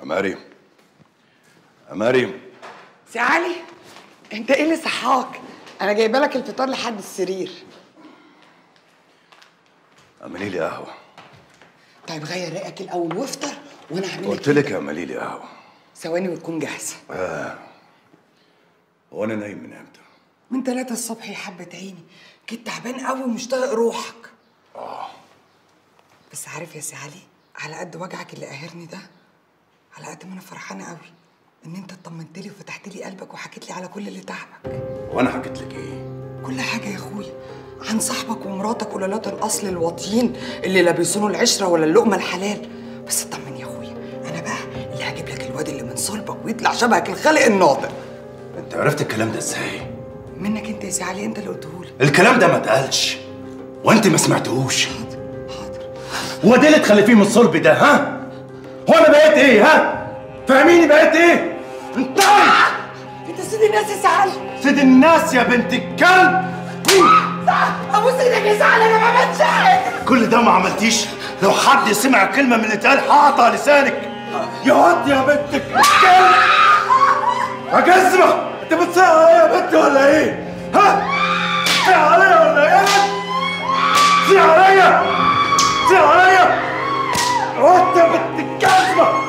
يا مريم يا مريم سي علي انت ايه اللي صحاك انا جايبه لك الفطار لحد السرير اعملي لي قهوه طيب غير رأيك الاول وافطر وانا هعمل قلت لك اعملي لي قهوه ثواني وتكون جاهزه هو انا نايم من امتى من تلاتة الصبح يا حبة عيني كنت تعبان قوي ومش طايق روحك اه بس عارف يا سي علي على قد وجعك اللي قاهرني ده على قد ما انا فرحانه قوي ان انت اطمنت لي وفتحت لي قلبك وحكيت لي على كل اللي تعبك وانا حكيت لك ايه كل حاجه يا اخويا عن صاحبك ومراتك قلالات الاصل الواطيين اللي لا بيصونوا العشره ولا اللقمه الحلال بس اطمن يا اخويا انا بقى اللي هجيب لك الواد اللي من صلبك ويطلع شبهك الخالق الناطق انت عرفت الكلام ده ازاي منك انت يا سي علي انت اللي قلته لي الكلام ده ما اتقالش وانت ما سمعتهوش حاضر حاضر هو ده اللي تخلفيه من الصلب ده ها هو انا بقيت ايه ها فاهميني بقيت ايه انت انت سيد الناس يا سي علي سيد الناس يا بنت الكلب ابوس ايدك يا سي علي انا ما عملتش حاجه كل ده ما عملتيش لو حد سمع كلمه من اللي اتقال هقطع لسانك يا واد يا بنت الكلب يا جزمه انت بتصيح عليا يا بنت ولا ايه ها بتصيح عليا ولا ايه بتصيح عليا بتصيح عليا يا واد يا بنت الجزمه